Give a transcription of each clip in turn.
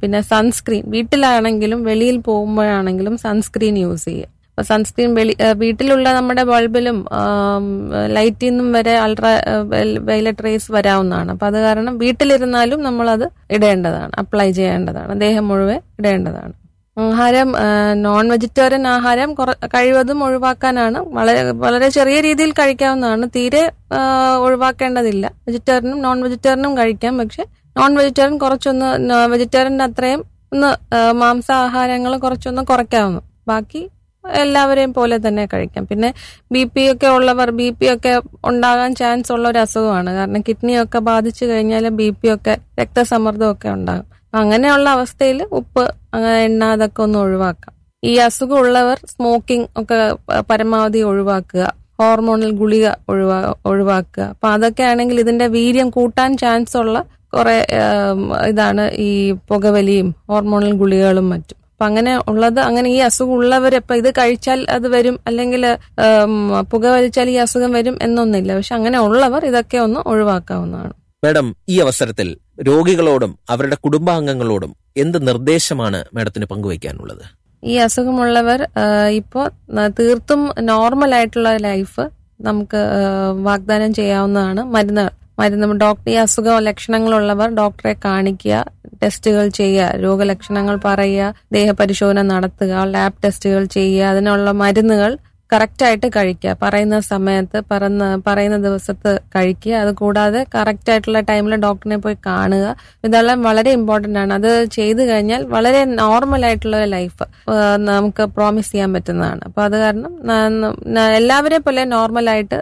പിന്നെ സൺസ്ക്രീൻ വീട്ടിലാണെങ്കിലും വെളിയിൽ പോകുമ്പോഴാണെങ്കിലും സൺസ്ക്രീൻ യൂസ് ചെയ്യുക അപ്പൊ സൺസ്ക്രീൻ വെളി ആ, വീട്ടിലുള്ള നമ്മുടെ ബൾബിലും ലൈറ്റിൽ നിന്നും വരെ അൾട്രാ വയലറ്റ് റേസ് വരാവുന്നതാണ് അപ്പൊ അത് കാരണം വീട്ടിലിരുന്നാലും നമ്മളത് ഇടേണ്ടതാണ് അപ്ലൈ ചെയ്യേണ്ടതാണ് ദേഹം മുഴുവൻ ഇടേണ്ടതാണ് ആഹാരം നോൺ വെജിറ്റേറിയൻ ആഹാരം കുറ- കഴിവതും ഒഴിവാക്കാനാണ് വളരെ വളരെ ചെറിയ രീതിയിൽ കഴിക്കാവുന്നതാണ് തീരെ ആ, ഒഴിവാക്കേണ്ടതില്ല വെജിറ്റേറിയനും നോൺ വെജിറ്റേറിയനും കഴിക്കാം പക്ഷെ നോൺ വെജിറ്റേറിയൻ കുറച്ചൊന്ന് വെജിറ്റേറിയൻ്റെ അത്രയും ഒന്ന് ആ, മാംസാഹാരങ്ങൾ കുറച്ചൊന്ന് കുറയ്ക്കാവുന്നു ബാക്കി എല്ലാവരെയും പോലെ തന്നെ കഴിക്കാം പിന്നെ ബി പി ഒക്കെ ഉള്ളവർ ബി പി ഒക്കെ ഉണ്ടാകാൻ ചാൻസ് ഉള്ള ഒരു അസുഖമാണ് കാരണം കിഡ്നി ഒക്കെ ബാധിച്ചു കഴിഞ്ഞാൽ ബി പി ഒക്കെ രക്തസമ്മർദ്ദം ഒക്കെ ഉണ്ടാകും അങ്ങനെയുള്ള അവസ്ഥയിൽ ഉപ്പ് അങ്ങനെ എണ്ണ അതൊക്കെ ഒന്ന് ഒഴിവാക്കാം ഈ അസുഖം ഉള്ളവർ സ്മോക്കിംഗ് ഒക്കെ പ- പരമാവധി ഒഴിവാക്കുക ഹോർമോണൽ ഗുളിക ഒഴിവാ ഒഴിവാക്കുക അപ്പൊ അതൊക്കെ ആണെങ്കിൽ ഇതിന്റെ വീര്യം കൂട്ടാൻ ചാൻസ് ഉള്ള കുറെ ആം, ഇതാണ് ഈ പുകവലിയും ഹോർമോണൽ ഗുളികകളും മറ്റും അപ്പൊ അങ്ങനെ ഉള്ളത് അങ്ങനെ ഈ അസുഖം ഉള്ളവർ ഇപ്പൊ ഇത് കഴിച്ചാൽ അത് വരും അല്ലെങ്കിൽ പുകവലിച്ചാൽ ഈ അസുഖം വരും എന്നൊന്നില്ല പക്ഷെ അങ്ങനെ ഉള്ളവർ ഇതൊക്കെ ഒന്ന് ഒഴിവാക്കാവുന്നതാണ് മാഡം ഈ അവസരത്തിൽ രോഗികളോടും അവരുടെ കുടുംബാംഗങ്ങളോടും എന്ത് നിർദ്ദേശമാണ് മാഡത്തിന് പങ്കുവയ്ക്കാനുള്ളത് ഈ അസുഖമുള്ളവർ ഇപ്പോൾ തീർത്തും നോർമൽ ആയിട്ടുള്ള ലൈഫ് നമുക്ക് ആ, വാഗ്ദാനം ചെയ്യാവുന്നതാണ് മരുന്ന് മരുന്ന് ഡോക്ടർ ഈ അസുഖ ലക്ഷണങ്ങളുള്ളവർ ഡോക്ടറെ കാണിക്കുക ടെസ്റ്റുകൾ ചെയ്യുക രോഗലക്ഷണങ്ങൾ പറയുക ദേഹപരിശോധന നടത്തുക ലാബ് ടെസ്റ്റുകൾ ചെയ്യുക അതിനുള്ള മരുന്നുകൾ കറക്റ്റ് ആയിട്ട് കഴിക്കുക പറയുന്ന സമയത്ത് പറയുന്ന പറയുന്ന ദിവസത്ത് കഴിക്കുക അത് കൂടാതെ കറക്റ്റ് ആയിട്ടുള്ള ടൈമിൽ ഡോക്ടറിനെ പോയി കാണുക ഇതെല്ലാം വളരെ ഇമ്പോർട്ടന്റ് ആണ് അത് ചെയ്തു കഴിഞ്ഞാൽ വളരെ നോർമൽ ആയിട്ടുള്ള ലൈഫ് നമുക്ക് പ്രോമിസ് ചെയ്യാൻ പറ്റുന്നതാണ് അപ്പൊ അത് കാരണം ന- ന- എല്ലാവരെ പോലെ നോർമലായിട്ട്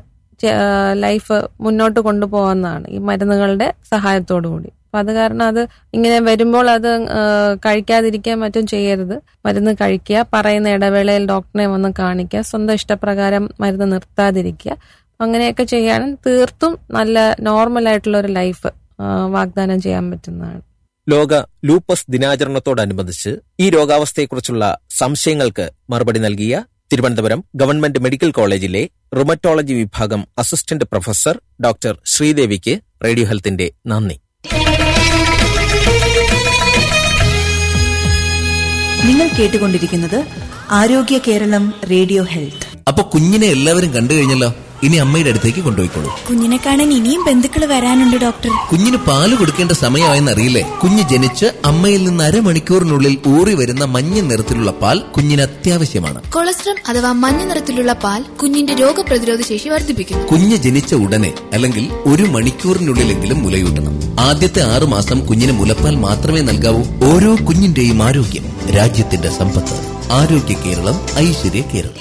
ലൈഫ് മുന്നോട്ട് കൊണ്ടുപോകുന്നതാണ് ഈ മരുന്നുകളുടെ സഹായത്തോടു കൂടി അപ്പൊ അത് കാരണം അത് ഇങ്ങനെ വരുമ്പോൾ അത് ആ, കഴിക്കാതിരിക്കാൻ മറ്റും ചെയ്യരുത് മരുന്ന് കഴിക്കുക പറയുന്ന ഇടവേളയിൽ ഡോക്ടറെ വന്ന് കാണിക്കുക സ്വന്തം ഇഷ്ടപ്രകാരം മരുന്ന് നിർത്താതിരിക്കുക അങ്ങനെയൊക്കെ ചെയ്യാനും തീർത്തും നല്ല നോർമൽ ആയിട്ടുള്ള ഒരു ലൈഫ് വാഗ്ദാനം ചെയ്യാൻ പറ്റുന്നതാണ് ലോക ലൂപ്പസ് ദിനാചരണത്തോടനുബന്ധിച്ച് ഈ രോഗാവസ്ഥയെക്കുറിച്ചുള്ള സംശയങ്ങൾക്ക് മറുപടി നൽകിയ തിരുവനന്തപുരം ഗവൺമെന്റ് മെഡിക്കൽ കോളേജിലെ റുമറ്റോളജി വിഭാഗം അസിസ്റ്റന്റ് പ്രൊഫസർ ഡോക്ടർ ശ്രീദേവിക്ക് റേഡിയോ ഹെൽത്തിന്റെ നന്ദി നിങ്ങൾ കേട്ടുകൊണ്ടിരിക്കുന്നത് ആരോഗ്യ കേരളം റേഡിയോ ഹെൽത്ത് അപ്പൊ കുഞ്ഞിനെ എല്ലാവരും കണ്ടു കഴിഞ്ഞല്ലോ ഇനി അമ്മയുടെ അടുത്തേക്ക് കൊണ്ടുപോയിക്കോളൂ കുഞ്ഞിനെ കാണാൻ ഇനിയും ബന്ധുക്കൾ വരാനുണ്ട് ഡോക്ടർ കുഞ്ഞിന് പാല് കൊടുക്കേണ്ട സമയമായെന്ന് അറിയില്ലേ കുഞ്ഞ് ജനിച്ച് അമ്മയിൽ നിന്ന് അരമണിക്കൂറിനുള്ളിൽ ഊറി വരുന്ന മഞ്ഞ നിറത്തിലുള്ള പാൽ കുഞ്ഞിന് അത്യാവശ്യമാണ് കൊളസ്ട്രം അഥവാ മഞ്ഞ നിറത്തിലുള്ള പാൽ കുഞ്ഞിന്റെ രോഗപ്രതിരോധ ശേഷി വർദ്ധിപ്പിക്കുന്നു കുഞ്ഞ് ജനിച്ച ഉടനെ അല്ലെങ്കിൽ ഒരു മണിക്കൂറിനുള്ളിലെങ്കിലും മുലയൂട്ടണം ആദ്യത്തെ ആറു മാസം കുഞ്ഞിന് മുലപ്പാൽ മാത്രമേ നൽകാവൂ ഓരോ കുഞ്ഞിന്റെയും ആരോഗ്യം രാജ്യത്തിന്റെ സമ്പത്ത് ആരോഗ്യ കേരളം ഐശ്വര്യ കേരളം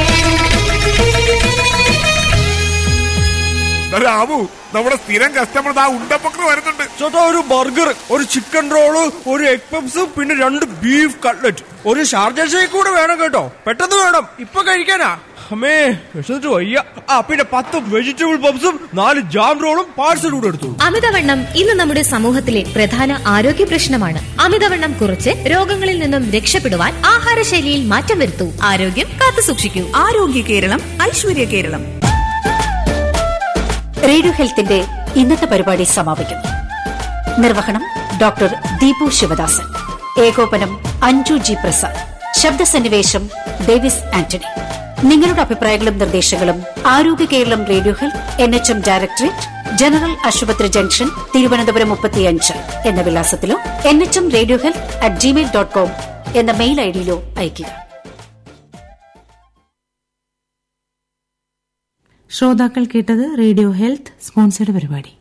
രാമു നമ്മുടെ സ്ഥിരം കസ്റ്റമർ ആ ഉണ്ടപ്പക്കർ വരുന്നുണ്ട് ചേട്ടാ ഒരു ബർഗർ ഒരു ചിക്കൻ റോള് ഒരു എഗ് പപ്സ് പിന്നെ രണ്ട് ബീഫ് കട്ട്ലറ്റ് ഒരു ഷാർജ ഷേക്ക് കൂടെ വേണം കേട്ടോ പെട്ടെന്ന് വേണം ഇപ്പൊ കഴിക്കാനാ അമ്മേ വിശന്നിട്ട് വയ്യ ആ പിന്നെ പത്ത് വെജിറ്റബിൾ പപ്സും നാല് ജാം റോളും പാഴ്സൽ കൂടെ എടുത്തു അമിതവണ്ണം ഇന്ന് നമ്മുടെ സമൂഹത്തിലെ പ്രധാന ആരോഗ്യ പ്രശ്നമാണ് അമിതവണ്ണം കുറച്ച് രോഗങ്ങളിൽ നിന്നും രക്ഷപ്പെടുവാൻ ആഹാരശൈലിയിൽ മാറ്റം വരുത്തൂ ആരോഗ്യം കാത്തു സൂക്ഷിക്കൂ ആരോഗ്യ കേരളം ഐശ്വര്യ കേരളം റേഡിയോ ഹെൽത്തിന്റെ ഇന്നത്തെ പരിപാടി സമാപിക്കുന്നു നിർവഹണം ഡോക്ടർ ദീപു ശിവദാസൻ ഏകോപനം അഞ്ജു ജി പ്രസാദ് ശബ്ദസന്നിവേശം ഡേവിസ് ആന്റണി നിങ്ങളുടെ അഭിപ്രായങ്ങളും നിർദ്ദേശങ്ങളും Arogya Keralam radio health N H M directorate general ആശുപത്രി ജംഗ്ഷൻ തിരുവനന്തപുരം മുപ്പത്തിയഞ്ച് എന്ന വിലാസത്തിലോ N H M radio health at Gmail dot com എന്ന മെയിൽ ഐഡിയിലോ അയയ്ക്കുക ശ്രോതാക്കൾ കേട്ടത് റേഡിയോ ഹെൽത്ത് സ്പോൺസർഡ് പരിപാടി